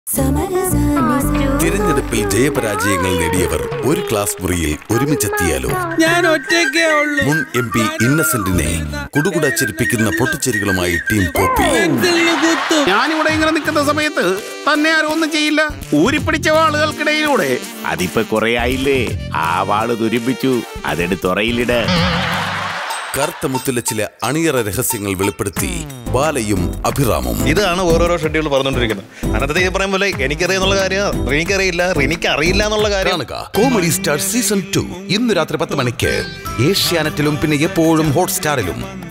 തിരഞ്ഞെടുപ്പിൽ ജയപരാജയങ്ങൾ നേടിയവർ ഒരു ക്ലാസ് മുറിയിൽ ഒരുമിച്ചെത്തിയാലോ ഞാൻ ഒറ്റയ്ക്കേ ഉള്ളൂ മുൻ എം പി ഇന്നസെന്റിനെ കുടുകുട ചിരിപ്പിക്കുന്ന പൊട്ടിച്ചെരികളുമായി ടീം പോപ്പി പെൻസിലിന് കുത്തും ഞാനിവിടെ ഇങ്ങനെ നിൽക്കുന്ന സമയത്ത് തന്നെ ആരും ഒന്നും ചെയ്യില്ല ഊരിപ്പിടിച്ച വാളുകൾക്കിടയിലൂടെ അതിപ്പോ കൊറേ ആയില്ലേ ആ വാള് തുരുമ്പിച്ചു അതെടുത്തുറയിലിട് കറുത്ത മുത്തിലെ ചില അണിയറ രഹസ്യങ്ങൾ വെളിപ്പെടുത്തി ബാലയും അഭിറാമും ഇതാണ് ഓരോരോ ഷെഡ്യൂൾ പറഞ്ഞുകൊണ്ടിരിക്കുന്നത് അനന്തത്തെ ഈ പറയും പോലെ എനിക്കറിയാന്നുള്ള കാര്യം റിനിക്കറിയില്ല റിനിക്ക് അറിയില്ല എന്നുള്ള കാര്യം കാണുക കോമഡി സ്റ്റാർ സീസൺ ടു ഇന്ന് രാത്രി പത്ത് മണിക്ക് ഏഷ്യാനെറ്റിലും പിന്നെ എപ്പോഴും ഹോട്ട്സ്റ്റാറിലും